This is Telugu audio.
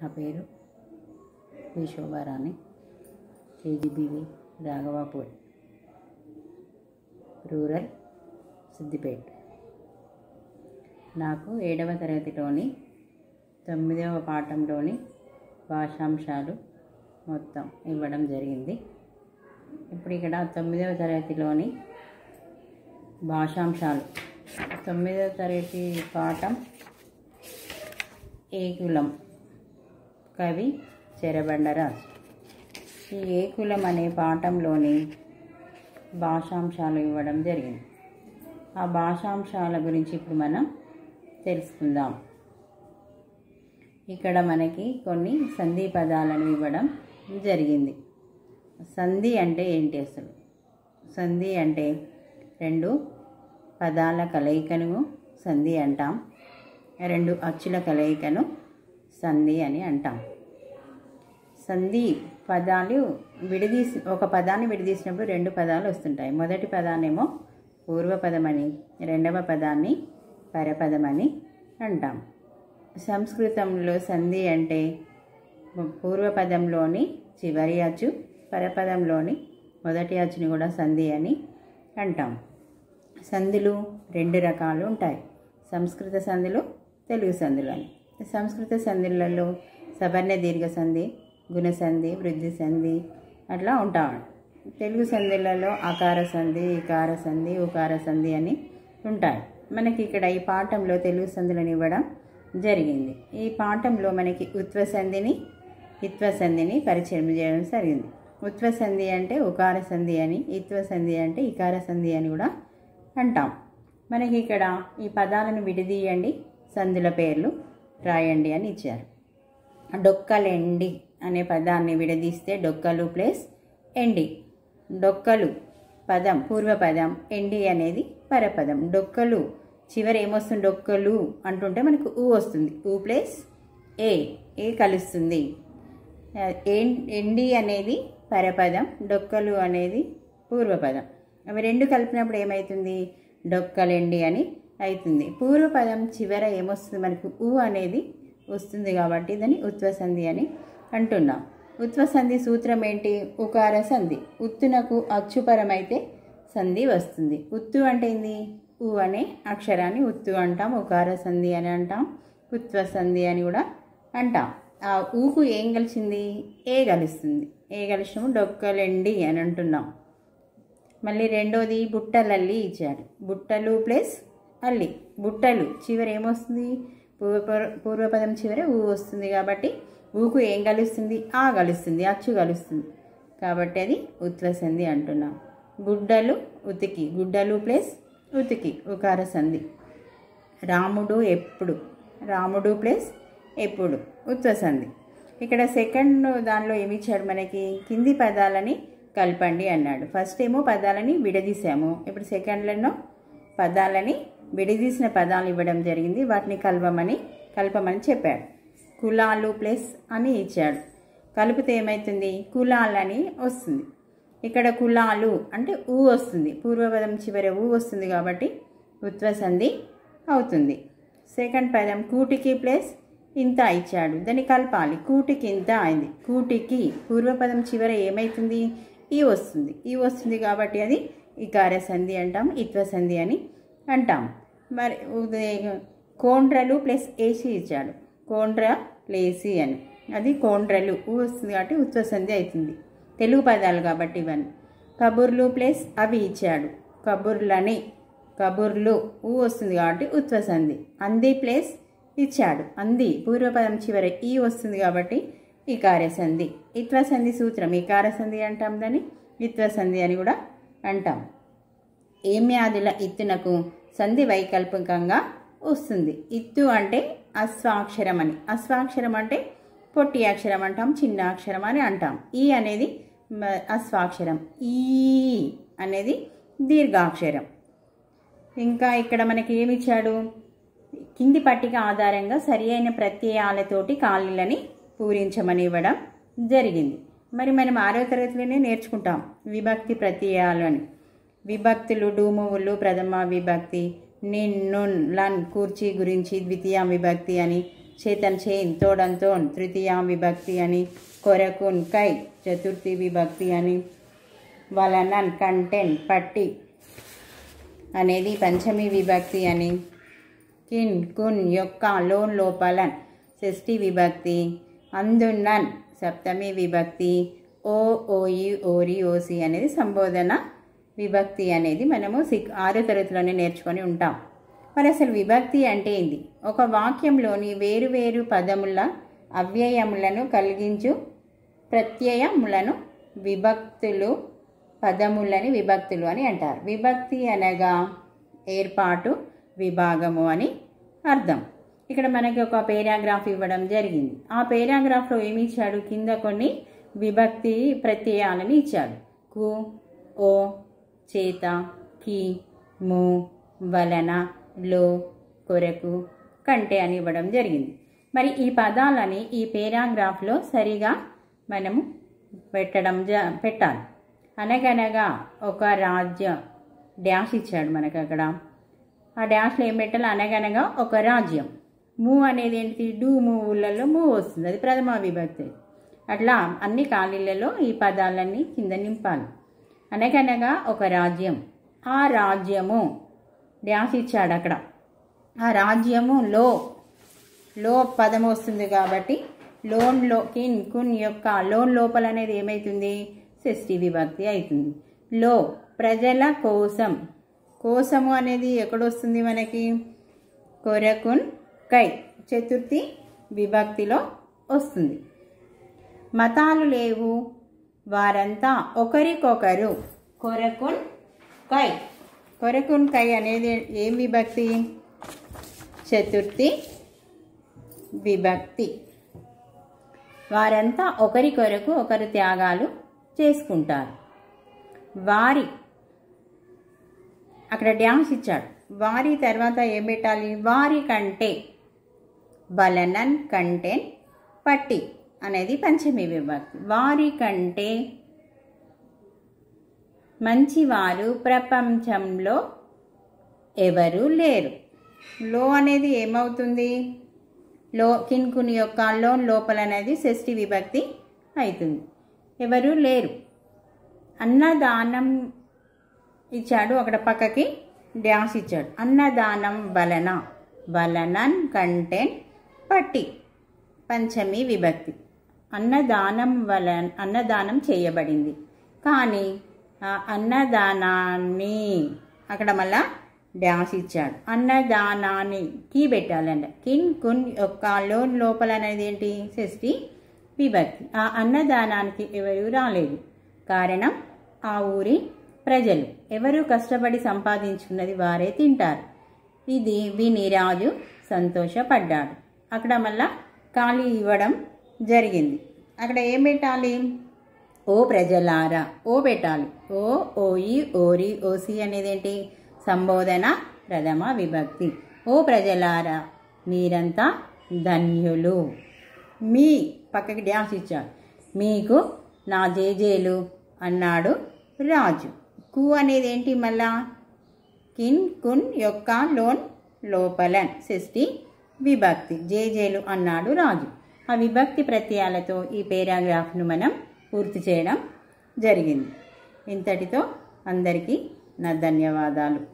నా పేరు V Shobharani KGBV Raghavapur rural Siddipet నాకు ఏడవ తరగతిలోని తొమ్మిదవ పాఠంలోని భాషాంశాలు మొత్తం ఇవ్వడం జరిగింది ఇప్పుడు ఇక్కడ తొమ్మిదవ తరగతిలోని భాషాంశాలు తొమ్మిదవ తరగతి పాఠం ఏకులం కవి చెరబండరాజు ఈ ఏకులం అనే పాఠంలోని భాషాంశాలు ఇవ్వడం జరిగింది ఆ భాషాంశాల గురించి ఇప్పుడు మనం తెలుసుకుందాం ఇక్కడ మనకి కొన్ని సంధి పదాలను ఇవ్వడం జరిగింది సంధి అంటే ఏంటి అసలు సంధి అంటే రెండు పదాల కలయికను సంధి అంటాం రెండు అచ్చుల కలయికను సంధి అని అంటాం సంధి పదాలు విడదీసి ఒక పదాన్ని విడదీసినప్పుడు రెండు పదాలు వస్తుంటాయి మొదటి పదాన్నేమో పూర్వపదమని రెండవ పదాన్ని పరపదమని అంటాం సంస్కృతంలో సంధి అంటే పూర్వపదంలోని చివరి అచ్చు పరపదంలోని మొదటి అచ్చుని కూడా సంధి అని అంటాం సంధులు రెండు రకాలు ఉంటాయి సంస్కృత సంధులు తెలుగు సంధులు అని సంస్కృత సంధులలో సవర్ణ దీర్ఘ సంధి గుణసంధి వృద్ధి సంధి అట్లా ఉంటాం తెలుగు సంధులలో అకార సంధి ఇకార సంధి ఉకార సంధి అని ఉంటాయి మనకి ఇక్కడ ఈ పాఠంలో తెలుగు సంధులను ఇవ్వడం జరిగింది ఈ పాఠంలో మనకి ఉత్వ సంధిని ఇత్వ సంధిని పరిచయం చేయడం జరిగింది ఉత్వ సంధి అంటే ఉకార సంధి అని ఇత్వ సంధి అంటే ఇకార సంధి అని కూడా అంటాం మనకి ఇక్కడ ఈ పదాలను విడదీయండి సంధుల పేర్లు రాయండి అని ఇచ్చారు డొక్కలెండి అనే పదాన్ని విడదీస్తే డొక్కలు ప్లస్ ఎండి డొక్కలు పదం పూర్వపదం ఎండి అనేది పరపదం డొక్కలు చివరి ఏమొస్తుంది డొక్కలు అంటుంటే మనకు ఊ వస్తుంది ఊ ప్లస్ ఏ ఏ కలుస్తుంది ఎండి అనేది పరపదం డొక్కలు అనేది పూర్వపదం అవి రెండు కలిపినప్పుడు ఏమవుతుంది డొక్కలెండి అని అవుతుంది పూర్వపదం చివర ఏమొస్తుంది మనకు ఊ అనేది వస్తుంది కాబట్టి దాన్ని ఉత్వసంధి అని అంటున్నాం ఉత్వసంధి సూత్రం ఏంటి ఉకార సంధి ఉత్తునకు అచ్చుపరమైతే సంధి వస్తుంది ఉత్తు అంటే ఏంది ఊ అనే అక్షరాన్ని ఉత్తు అంటాం ఉకార సంధి అని అంటాం ఉత్వసంధి అని కూడా అంటాం ఆ ఊకు ఏం కలిసింది ఏ కలుస్తుంది ఏ కలిసినప్పుడు డొక్కలెండి అని అంటున్నాం మళ్ళీ రెండోది బుట్టలల్లి ఇచ్చాడు బుట్టలు ప్లస్ అల్లి బుట్టలు చివరి ఏమొస్తుంది పూర్వ పూర్వపదం చివర ఊ వస్తుంది కాబట్టి ఊకు ఏం కలుస్తుంది ఆ కలుస్తుంది అచ్చు కలుస్తుంది కాబట్టి అది ఉత్వసంధి అంటున్నాం గుడ్డలు ఉతికి గుడ్డలు ప్లస్ ఉతికి ఉకార సంధి రాముడు ఎప్పుడు రాముడు ప్లస్ ఎప్పుడు ఉత్వసంధి ఇక్కడ సెకండ్ దానిలో ఏమి ఇచ్చాడు మనకి కింది పదాలని కలపండి అన్నాడు ఫస్ట్ ఏమో పదాలని విడదీసాము ఇప్పుడు సెకండ్లలో పదాలని విడదీసిన పదాలు ఇవ్వడం జరిగింది వాటిని కలపమని కలపమని చెప్పాడు కులాలు ప్లస్ అని ఇచ్చాడు కలిపితే ఏమవుతుంది కులాలని వస్తుంది ఇక్కడ కులాలు అంటే ఊ వస్తుంది పూర్వపదం చివర ఊ వస్తుంది కాబట్టి ఉత్వసంధి అవుతుంది సెకండ్ పదం కూటికి ప్లస్ ఇంత ఇచ్చాడు దాన్ని కలపాలి కూటికి ఇంత అయింది కూటికి పూర్వపదం చివర ఏమవుతుంది ఈ వస్తుంది ఈ వస్తుంది కాబట్టి అది ఇకార సంధి అంటాం ఇత్వ సంధి అని అంటాం మరి కోండ్రలు ప్లస్ ఏసీ ఇచ్చాడు కోండ్ర లేసి అని అది కోండ్రలు ఊ వస్తుంది కాబట్టి ఉత్వసంధి అవుతుంది తెలుగు పదాలు కాబట్టి ఇవన్నీ కబుర్లు ప్లస్ అవి ఇచ్చాడు కబుర్లని కబుర్లు ఊ వస్తుంది కాబట్టి ఉత్వసంధి అంది ప్లస్ ఇచ్చాడు అంది పూర్వపదం చివర ఈ వస్తుంది కాబట్టి ఇకార సంధి ఇత్వసంధి సూత్రం ఇకార సంధి అంటాం దాన్ని ఇత్వసంధి అని కూడా అంటాం ఏమ్యాదుల ఇత్తునకు సంధి వైకల్పికంగా వస్తుంది ఇత్తు అంటే అస్వాక్షరం అని అస్వాక్షరం అంటే పొట్టి అక్షరం అంటాం చిన్న అక్షరం అని అంటాం ఈ అనేది అస్వాక్షరం ఈ అనేది దీర్ఘాక్షరం ఇంకా ఇక్కడ మనకి ఏమి ఇచ్చాడు కింది పట్టిక ఆధారంగా సరి అయిన ప్రత్యయాలతోటి ఖాళీలని పూరించమని ఇవ్వడం జరిగింది మరి మనం ఆరో తరగతిలోనే నేర్చుకుంటాం విభక్తి ప్రత్యయాలు అని విభక్తులు డూమువులు ప్రథమ విభక్తి నిన్ నున్ లన్ కూర్చి గురించి ద్వితీయ విభక్తి అని చేతన్ చేన్ తోడంతోన్ తృతీయ విభక్తి అని కొరకున్ కై చతుర్థి విభక్తి అని వలనన్ కంటెన్ పట్టి అనేది పంచమి విభక్తి అని కిన్ కున్ యొక్క లోన్ లోపలన్ షష్ఠి విభక్తి అందున్నన్ సప్తమి విభక్తి ఓ ఓయి ఓరి ఓసి అనేది సంబోధన విభక్తి అనేది మనము సిక్ ఆరో తరగతిలోనే నేర్చుకొని ఉంటాం మరి అసలు విభక్తి అంటే ఏంది ఒక వాక్యంలోని వేరువేరు పదముల అవ్యయములను కలిగించు ప్రత్యయములను విభక్తులు పదములని విభక్తులు అని అంటారు విభక్తి అనగా ఏర్పాటు విభాగము అని అర్థం ఇక్కడ మనకి ఒక పేరాగ్రాఫ్ ఇవ్వడం జరిగింది ఆ పేరాగ్రాఫ్లో ఏమి ఇచ్చాడు కింద కొన్ని విభక్తి ప్రత్యయాలని ఇచ్చాడు కు ఓ చేత కి ము వలన లో కొరకు కంటే అని ఇవ్వడం జరిగింది మరి ఈ పదాలని ఈ పేరాగ్రాఫ్లో సరిగా మనము పెట్టడం జ పెట్టాలి అనగనగా ఒక రాజ్య డ్యాష్ ఇచ్చాడు మనకు అక్కడ ఆ డ్యాష్లో ఏం పెట్టాలి అనగనగా ఒక రాజ్యం మూ అనేది ఏంటి డూ మూవులలో మూ వస్తుంది అది ప్రథమ విభక్తి అట్లా అన్ని ఖాళీలలో ఈ పదాలన్నీ కింద నింపాలి అనగనగా ఒక రాజ్యం ఆ రాజ్యము డ్యాష్ ఇచ్చాడు అక్కడ ఆ రాజ్యము లో లో పదం వస్తుంది కాబట్టి లోన్లో కిన్ కున్ యొక్క లోన్ లోపల అనేది ఏమవుతుంది షష్ఠి విభక్తి అవుతుంది లో ప్రజల కోసం కోసము అనేది ఎక్కడొస్తుంది మనకి కొరకున్ కై చతుర్థి విభక్తిలో వస్తుంది మతాలు లేవు వారంతా ఒకరికొకరు కొరకున్ కై కొరకున్ కై అనేది ఏం విభక్తి చతుర్థి విభక్తి వారంతా ఒకరికొరకు ఒకరు త్యాగాలు చేసుకుంటారు వారి అక్కడ డ్యాన్స్ ఇచ్చాడు వారి తర్వాత ఏం పెట్టాలి వారి కంటే బలనన్ కంటెన్ పట్టి అనేది పంచమి విభక్తి వారి కంటే మంచివారు ప్రపంచంలో ఎవరు లేరు లో అనేది ఏమవుతుంది లో కిన్కుని యొక్క లోన్ లోపల అనేది షష్ఠి విభక్తి అవుతుంది ఎవరు లేరు అన్నదానం ఇచ్చాడు అక్కడ పక్కకి డ్యాన్స్ ఇచ్చాడు అన్నదానం వలన వలనన్ కంటెన్ పట్టి పంచమి విభక్తి అన్నదానం వలన అన్నదానం చేయబడింది కానీ ఆ అన్నదానాన్ని అక్కడ మళ్ళా డ్యాన్స్ ఇచ్చాడు అన్నదానాన్ని కీ పెట్టాలంట కిన్ కున్ యొక్క లోన్ లోపల అనేది ఏంటి షష్ఠి విభక్తి ఆ అన్నదానానికి ఎవరు రాలేదు కారణం ఆ ఊరి ప్రజలు ఎవరు కష్టపడి సంపాదించుకున్నది వారే తింటారు ఇది విని రాజు సంతోషపడ్డాడు అక్కడ మళ్ళా ఖాళీ ఇవ్వడం జరిగింది అక్కడ ఏం పెట్టాలి ఓ ప్రజలారా ఓ పెట్టాలి ఓ ఓయి ఓరి ఓసి అనేది ఏంటి సంబోధన ప్రథమ విభక్తి ఓ ప్రజలారా మీరంతా ధన్యులు మీ పక్కకి డ్యాన్స్ ఇచ్చాడు మీకు నా జేజేలు అన్నాడు రాజు కు అనేది ఏంటి మళ్ళా కిన్ కున్ యొక్క లోన్ లోపలన్ షష్ఠి విభక్తి జేజేలు అన్నాడు రాజు ఆ విభక్తి ప్రత్యయాలతో ఈ పేరాగ్రాఫ్ను మనం పూర్తి చేయడం జరిగింది ఇంతటితో అందరికీ నా ధన్యవాదాలు